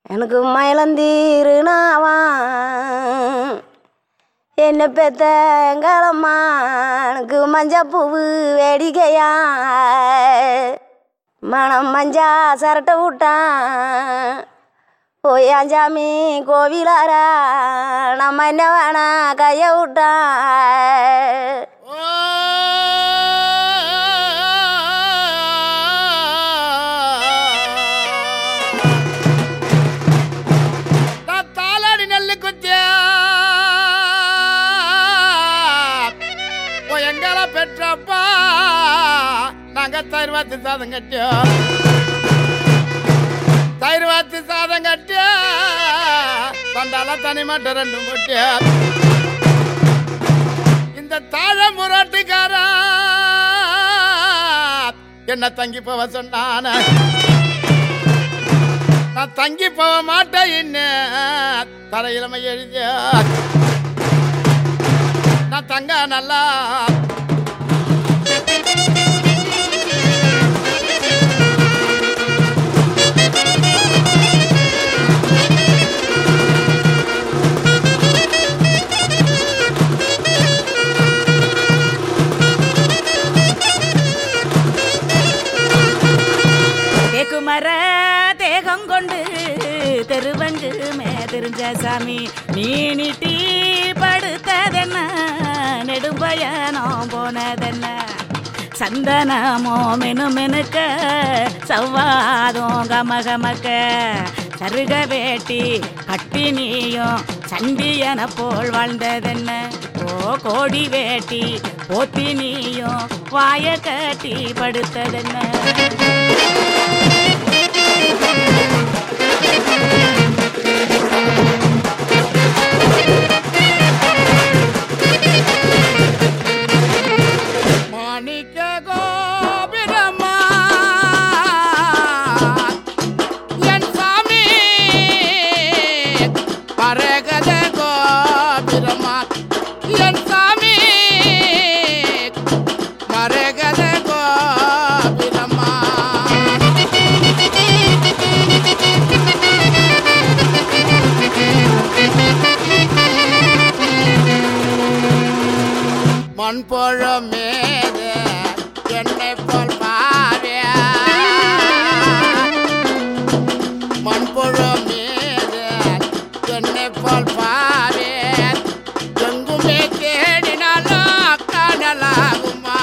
எனக்கு மயிலந்தீருனாவா என்ன பெத்த எங்களம்மா எனக்கு மஞ்சப்பூவு வேடிக்கையா மனம் மஞ்சா சரட்டை விட்டான் ஓயாஞ்சாமி கோவிலாரா நம்ம என்ன வேணா கைய விட்டான் நான் தாளாடி நெல்லு குத்தியா எங்கள பெற்றப்பா நாங்க தயிர் வாத்து சாதம் கட்டியோ தயிர் வாத்து சாதம் கட்டியா தொண்டால தனி மட்டும் ரெண்டு முட்டியா இந்த தாழ முரட்டுக்காரா என்ன தங்கி போவ சொன்னான நான் தங்கி போக மாட்டேன் இன்னும் தரையிலமை எழுதிய நான் தங்க நல்லா தேக்குமர தேகம் கொண்டு தெருவங்கு மேதிருஞ்ச சாமி நீ நீட்டி படுத்ததென்ன நெடும்பயணம் போனதென்ன சந்தனமோ மெனு மெனுக்க சவ்வாதும் கமகமக்க சருக வேட்டி கட்டி நீயும் சண்டியன போல் வாழ்ந்ததென்ன ஓ கோடி வேட்டி போத்தி நீயும் வாய கட்டி படுத்ததென்ன மாணிக்க கோபிரமா என் சாமி பரகத கோபிரமா என் சாமி பரகத கோபிரமா மண்பழம் மேது என்னை போல் பாவியா மண்பழம் மீது என்னை போல் பாவிய எங்குமே தேடினாலும் காணலாகுமா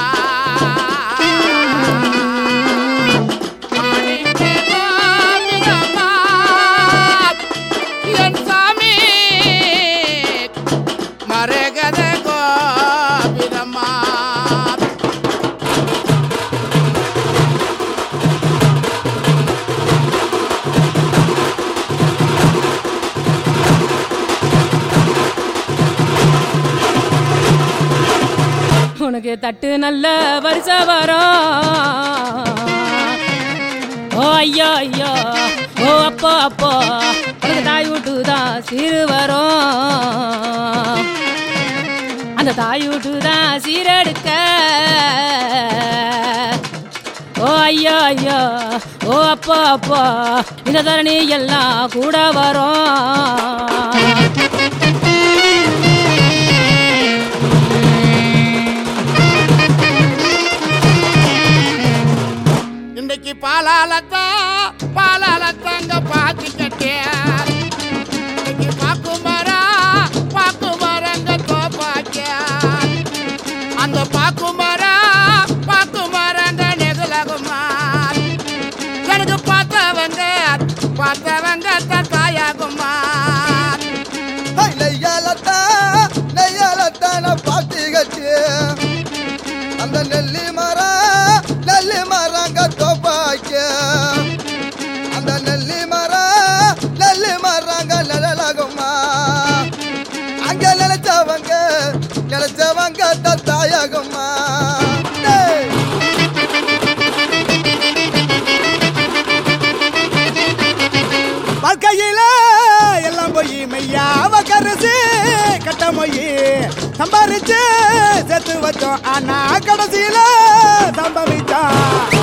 மாணிக்க கோவிந்தம்மா, என் சாமி மரகத கோபிரமா உனக்கு தட்டு நல்ல வருஷ வரும் ஓ ஐயோ ஐயோ ஓ அப்போ அப்போ உனக்கு தாய் வீட்டு தான் சீரு வரும் அந்த தாய் வீட்டு தான் சீரெடுக்க ஓ ஐயோ ஐயோ ஓ அப்போ அப்போ இந்த தரணி எல்லாம் கூட வரும் இன்னைக்கு பாலாலத்தா பாலாலத்தாங்க பாத்தி கட்டிய இன்னைக்கு பாக்கு மரம் பாக்கு மரங்க தோப்பாக்கிய அந்த பாக்கு மரம் பாக்கு மரங்க நெகுலகுமா எனக்கு பார்த்தவங்க பார்த்தவங்க தான் தாயாகுமா ஹை, நெய்யாலத்தா நெய்யாலத்தான பாட்டி கட்டி அந்த நெல்லி மரம் நெல்லி மரங்க தோப்பாக்க அந்த நெல்லி மரம் நெல்லி மரங்க நிழலாகுமா அங்க நினைச்சவங்க நினைச்சவங்க தான் தாயாகுமா டேய். வாழ்க்கையில எல்லாம் போய் மெய்யாவ கரசு கட்ட மொய் சம்பாரிச்சு சேர்த்து வச்சோம் ஆனா கடைசியில சம்பவிச்சோம்